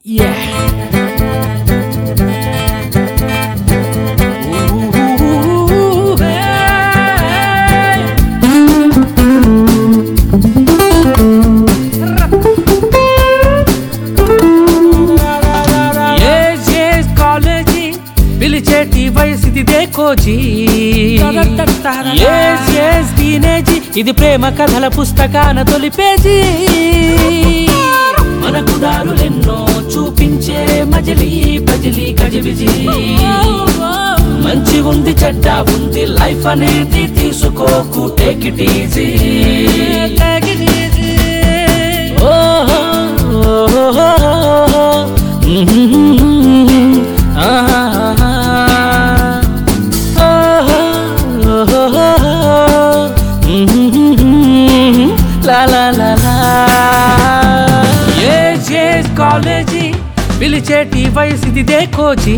Ooh, hey. Yes, yes, college పిలిచేటి వయసిది దేకోజీ ఎస్ ఎస్ టీనేజీ ఇది ప్రేమ కథల పుస్తకాన తొలి పేజీ మనకు దారులెన్నో చూపించే మజిలీ బజిలీ గజిబిజి మంచి ఉంది చెడ్డ ఉంది లైఫ్ అనేది తీసుకోకు టేక్ ఇట్ ఈజీ లా లా లా లా ఏజ్ ఏజ్ కాలేజీ పిలిచేటి వయసిది దేకోజీ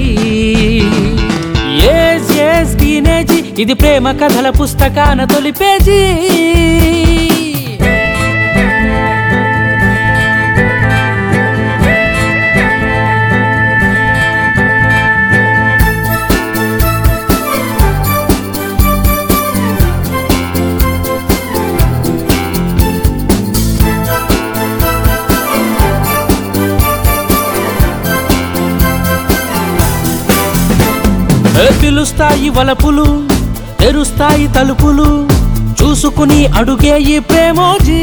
ఏజ్ ఏజ్ టీనేజీ ఇది ప్రేమ కథల పుస్తకాన తొలి పేజీ ఏ పిలుస్తాయి వలపులు తెరుస్తాయి తలుపులు చూసుకుని అడుగే ఈ ప్రేమోజీ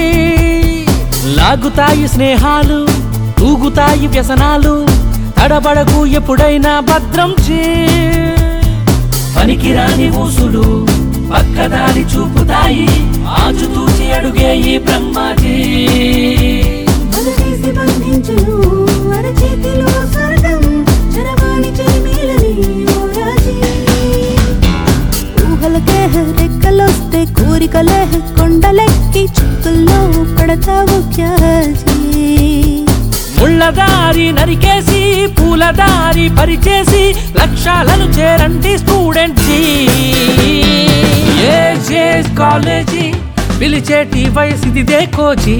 లాగుతాయి స్నేహాలు తూగుతాయి వ్యసనాలు తడబడకు ఎప్పుడైనా భద్రం చే పనికిరాని ఊసులు పక్కదారి చూపుతాయి ఆచుతూచి అడుగే ఈ బ్రహ్మాజీ మనసేసి బంధించును అరచేతిలో స్వర్గం చరవాణి చెలిమేలని ఓరాజీ ఊహలకే రెక్కలొస్తే కోరికలే కొండలెక్కి చుక్కల్లో పడతావు క్యాజీ ముళ్ళదారి నరికేసి పూలదారి పరిచేసి లక్ష్యాలను చేరండి స్టూడెంట్ ఏజ్ ఏజ్ కాలేజీ పిలిచేటి వయసిది దేకోజీ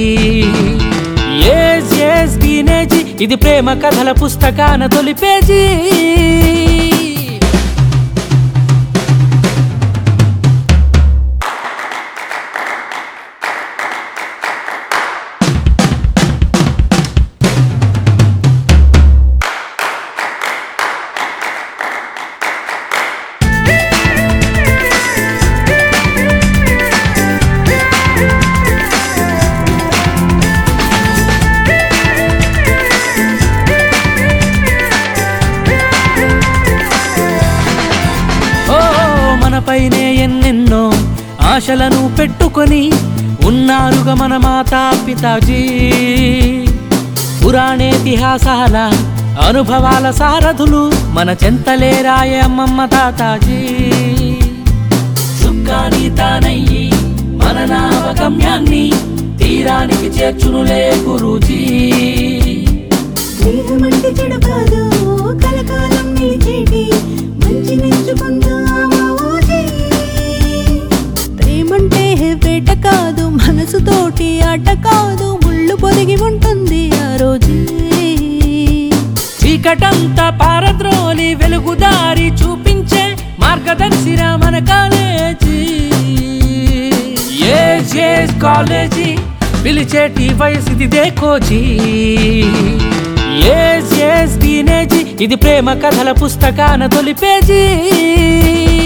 ఏజ్ ఏజ్ టీనేజీ ఇది ప్రేమ కథల పుస్తకాన తొలి పేజీ ఓ మనపైనే ఎన్నెన్నో ఆశలను పెట్టుకొని ఉన్నారుగా మన మాతా పితాజీ పురాణేతిహాసాల అనుభవాల సారథులు మన చెంతలేరాయ అమ్మమ్మ తాతాజీ చుక్కాని తానయ్యి మన నావగమ్యాన్ని తీరానికి చేర్చునులే గురూజీ స్నేహమంటే చెడు కాదు కలకాలం నిలిచేటి మంచి నెంచుకుందామా ఓజీ ప్రేమంటే వేట కాదు మనసుతోటి ఆట కాదు ముళ్ళు పొదిగి ఉంటుంది ఆ రోజు చీకటంతా పారద్రోలి వెలుగుదారి చూపించే మార్గదర్శిరా మన కాలేజీ ఏజ్ ఏజ్ కాలేజీ పిలిచేటి వయసిది దేకోజీ ఏజ్ ఏజ్ టీనేజీ ఇది ప్రేమ కథల పుస్తకాన తొలి పేజీ